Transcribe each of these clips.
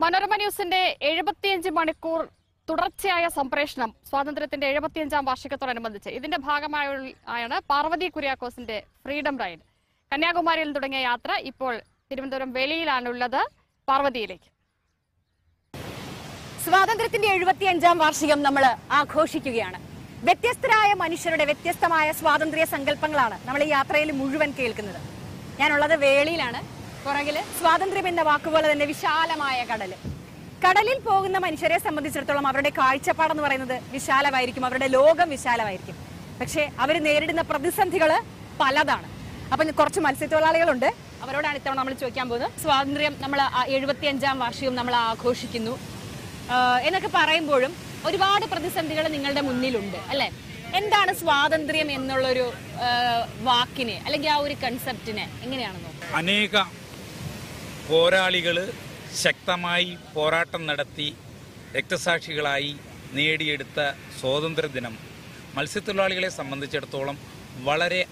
മനോരമ ന്യൂസിന്റെ എഴുപത്തിയഞ്ച് മണിക്കൂർ തുടർച്ചയായ സംപ്രേഷണം സ്വാതന്ത്ര്യത്തിന്റെ എഴുപത്തിയഞ്ചാം വാർഷികത്തോടനുബന്ധിച്ച് ഇതിന്റെ ഭാഗമായാണ് പാർവതി കുര്യാക്കോസിന്റെ ഫ്രീഡം റൈഡ് കന്യാകുമാരിയിൽ നിന്ന് തുടങ്ങിയ യാത്ര ഇപ്പോൾ തിരുവനന്തപുരം വെളിയിലാണുള്ളത് പാർവതിയിലേക്ക് സ്വാതന്ത്ര്യത്തിന്റെ എഴുപത്തിയഞ്ചാം വാർഷികം നമ്മൾ ആഘോഷിക്കുകയാണ് വ്യത്യസ്തരായ മനുഷ്യരുടെ വ്യത്യസ്തമായ സ്വാതന്ത്ര്യ സങ്കല്പങ്ങളാണ് നമ്മൾ ഈ യാത്രയിൽ മുഴുവൻ കേൾക്കുന്നത് ഞാനുള്ളത് വേളിയിലാണ് പുറകില് സ്വാതന്ത്ര്യം എന്ന വാക്കുപോലെ തന്നെ വിശാലമായ കടല് കടലിൽ പോകുന്ന മനുഷ്യരെ സംബന്ധിച്ചിടത്തോളം അവരുടെ കാഴ്ചപ്പാടെന്ന് പറയുന്നത് വിശാലമായിരിക്കും അവരുടെ ലോകം വിശാലമായിരിക്കും പക്ഷേ അവർ നേരിടുന്ന പ്രതിസന്ധികൾ പലതാണ് അപ്പൊ കുറച്ച് മത്സ്യത്തൊഴിലാളികളുണ്ട് അവരോടാണ് ഇത്തവണ നമ്മൾ ചോദിക്കാൻ പോകുന്നത് സ്വാതന്ത്ര്യം നമ്മൾ എഴുപത്തിയഞ്ചാം വാർഷികം നമ്മൾ ആഘോഷിക്കുന്നു ആഹ് എന്നൊക്കെ പറയുമ്പോഴും ഒരുപാട് പ്രതിസന്ധികൾ നിങ്ങളുടെ മുന്നിലുണ്ട് അല്ലെ എന്താണ് സ്വാതന്ത്ര്യം എന്നുള്ളൊരു ആഹ് വാക്കിനെ അല്ലെങ്കിൽ ആ ഒരു കൺസെപ്റ്റിനെ എങ്ങനെയാണ് നോക്കുന്നത് അനേക പോരാളികൾ ശക്തമായി പോരാട്ടം നടത്തി രക്തസാക്ഷികളായി നേടിയെടുത്ത സ്വാതന്ത്ര്യ ദിനം മത്സ്യത്തൊഴിലാളികളെ സംബന്ധിച്ചിടത്തോളം വളരെ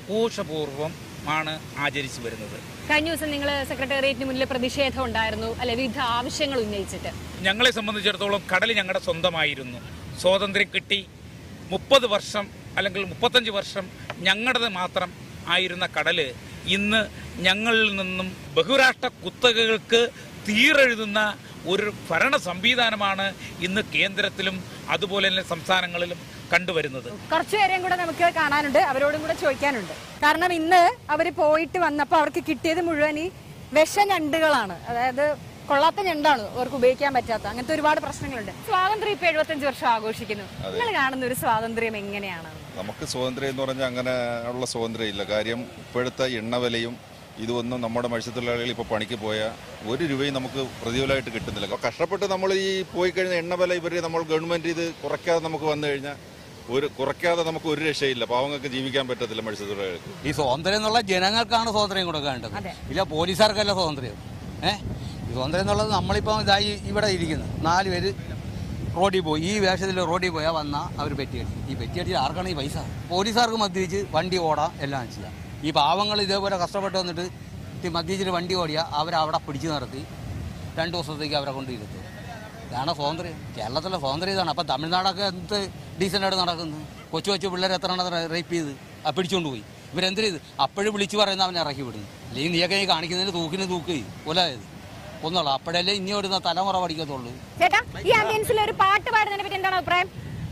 ആഘോഷപൂർവമാണ് ആചരിച്ചു വരുന്നത് കഴിഞ്ഞ ദിവസം നിങ്ങൾ സെക്രട്ടേറിയറ്റിന് മുന്നിൽ പ്രതിഷേധം ഉണ്ടായിരുന്നു അല്ലെ വിവിധ ആവശ്യങ്ങൾ ഉന്നയിച്ചിട്ട് ഞങ്ങളെ സംബന്ധിച്ചിടത്തോളം കടൽ ഞങ്ങളുടെ സ്വന്തമായിരുന്നു സ്വാതന്ത്ര്യം കിട്ടി മുപ്പത് വർഷം അല്ലെങ്കിൽ മുപ്പത്തഞ്ച് വർഷം ഞങ്ങളുടേത് മാത്രം ആയിരുന്ന കടല് ഇന്ന് ഞങ്ങളിൽ നിന്നും ബഹുരാഷ്ട്ര കുത്തകകൾക്ക് തീരെഴുതുന്ന ഒരു ഭരണ സംവിധാനമാണ് ഇന്ന് കേന്ദ്രത്തിലും അതുപോലെ തന്നെ സംസ്ഥാനങ്ങളിലും കണ്ടുവരുന്നത് കുറച്ചുപേരെയും കൂടെ നമുക്ക് കാണാനുണ്ട് അവരോടും കൂടെ ചോദിക്കാനുണ്ട് കാരണം ഇന്ന് അവർ പോയിട്ട് വന്നപ്പോൾ അവർക്ക് കിട്ടിയത് മുഴുവൻ ഈ വിഷ ഞണ്ടുകളാണ് അതായത് കൊള്ളാത്ത ഞണ്ടാണ് അവർക്ക് ഉപയോഗിക്കാൻ പറ്റാത്ത അങ്ങനത്തെ ഒരുപാട് പ്രശ്നങ്ങളുണ്ട് സ്വാതന്ത്ര്യം ഇപ്പൊ എഴുപത്തഞ്ച് വർഷം ആഘോഷിക്കുന്നു നിങ്ങൾ കാണുന്ന ഒരു സ്വാതന്ത്ര്യം എങ്ങനെയാണ് നമുക്ക് സ്വാതന്ത്ര്യം എന്ന് പറഞ്ഞാൽ അങ്ങനെ ഉള്ള സ്വാതന്ത്ര്യം ഇല്ല കാര്യം ഇപ്പോഴത്തെ എണ്ണവിലയും ഇതൊന്നും നമ്മുടെ മത്സ്യത്തൊഴിലാളികൾ ഇപ്പോൾ പണിക്ക് പോയാൽ ഒരു രൂപയും നമുക്ക് പ്രതികൂലമായിട്ട് കിട്ടുന്നില്ല അപ്പോൾ കഷ്ടപ്പെട്ട് നമ്മൾ ഈ പോയി കഴിഞ്ഞ എണ്ണവില ഇവർ നമ്മൾ ഗവൺമെൻറ് ഇത് കുറയ്ക്കാതെ നമുക്ക് വന്നു കഴിഞ്ഞാൽ ഒരു കുറയ്ക്കാതെ നമുക്ക് ഒരു രക്ഷയില്ല പാവങ്ങൾക്ക് ജീവിക്കാൻ പറ്റത്തില്ല മത്സ്യത്തൊഴിലാളികൾക്ക് ഈ സ്വാതന്ത്ര്യം എന്നുള്ള ജനങ്ങൾക്കാണ് സ്വാതന്ത്ര്യം കൊടുക്കേണ്ടത് അതെ. ഇല്ല പോലീസുകാർക്കല്ല സ്വാതന്ത്ര്യം ഏഹ് ഈ സ്വാതന്ത്ര്യം എന്നുള്ളത് നമ്മളിപ്പോൾ ഇതായി ഇവിടെ ഇരിക്കുന്നു നാല് പേര് റോഡിൽ പോയി ഈ വേഷത്തിൽ റോഡിൽ പോയാൽ വന്നാൽ അവർ പെറ്റിയടിച്ചു ഈ പെറ്റിയടിച്ച് ആർക്കാണ് ഈ പൈസ പോലീസുകാർക്ക് മദ്യപിച്ച് വണ്ടി ഓടാം എല്ലാം ചെയ്യാം ഈ പാവങ്ങൾ ഇതേപോലെ കഷ്ടപ്പെട്ട് വന്നിട്ട് ഈ മദ്യപിച്ചിട്ട് വണ്ടി ഓടിയാൽ അവരവിടെ പിടിച്ചു നിർത്തി രണ്ട് ദിവസത്തേക്ക് അവരെ കൊണ്ട് ഇരുത്തും ഇതാണ് സ്വാതന്ത്ര്യം കേരളത്തിലെ സ്വാതന്ത്ര്യം ഇതാണ് അപ്പം തമിഴ്നാടൊക്കെ എന്ത് ഡീസൻ്റായിട്ട് നടക്കുന്നു കൊച്ചു കൊച്ചു പിള്ളേരെ എത്ര എണ്ണം റേപ്പ് ചെയ്ത് ആ പിടിച്ചുകൊണ്ട് പോയി ഇവരെന്തിനു ചെയ്ത് അപ്പോഴും വിളിച്ചു പറയുന്ന അവനെ ഇറക്കി വിടുന്നു അല്ലെങ്കിൽ നീയൊക്കെ ഈ കാണിക്കുന്നതിന് തൂക്കിന് തൂക്ക് കൊല്ലായത് ഒന്നുള്ളൂ അപ്പോഴല്ലേ ഇനി വരുന്ന തലമുറ പഠിക്കത്തുള്ളൂ ചേട്ടാ ഈ ആംബിയൻസിൽ ഒരു പാട്ട് പാടുന്നതിനെ പറ്റി എന്താണ് അഭിപ്രായം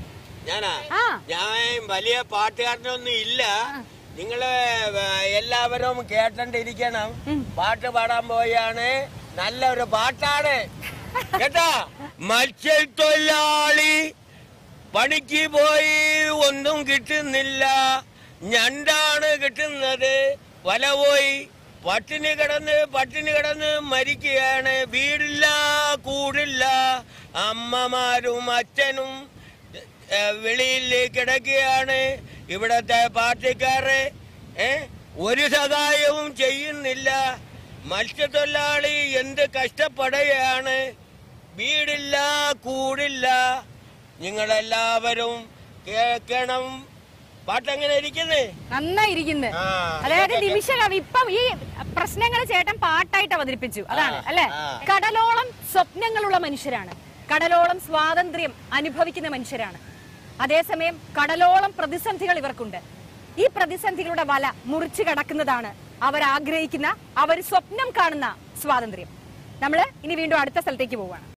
ഞാനാ ആ ഞാൻ വലിയ പാട്ടുകാരനൊന്നും ഇല്ല നിങ്ങള് വ- എല്ലാവരും കേട്ടോണ്ടിരിക്കണം പാട്ട് പാടാൻ പോയാണ് നല്ലൊരു പാട്ടാണ് കേട്ടാ മത്സ്യത്തൊഴിലാളി പണിക്ക് പോയി ഒന്നും കിട്ടുന്നില്ല ഞണ്ടാണ് കിട്ടുന്നത് വല പോയി പട്ടിണി കിടന്ന് പട്ടിണി കിടന്ന് മരിക്കുകയാണ് വീടില്ല കൂടില്ല അമ്മമാരും അച്ഛനും ഏഹ് വെളിയിൽ കിടക്കുകയാണ് ഇവിടത്തെ പാർട്ടിക്കാര് ഏ ഒരു സഹായവും ചെയ്യുന്നില്ല മത്സ്യത്തൊഴിലാളി എന്ത് കഷ്ടപ്പെടുകയാണ് വീടില്ല കൂടില്ല നിങ്ങളെല്ലാവരും കേൾക്കണം പാട്ടെങ്ങനെ ഇരിക്കുന്നേ നന്നായിരിക്കുന്നു ആ, അതായത് ഇതൊക്കെ നിമിഷം ഇപ്പം ഈ പ്രശ്നങ്ങൾ ചേട്ടൻ പാട്ടായിട്ട് അവതരിപ്പിച്ചു അതാണ് ആ, അല്ലെ ആ. കടലോളം സ്വപ്നങ്ങളുള്ള മനുഷ്യരാണ് കടലോളം സ്വാതന്ത്ര്യം അനുഭവിക്കുന്ന മനുഷ്യരാണ് അതേസമയം കടലോളം പ്രതിസന്ധികൾ ഇവർക്കുണ്ട് ഈ പ്രതിസന്ധികളുടെ വല മുറിച്ചു കടക്കുന്നതാണ് അവർ ആഗ്രഹിക്കുന്ന അവർ സ്വപ്നം കാണുന്ന സ്വാതന്ത്ര്യം നമ്മൾ ഇനി വീണ്ടും അടുത്ത സ്ഥലത്തേക്ക് പോവുകയാണ്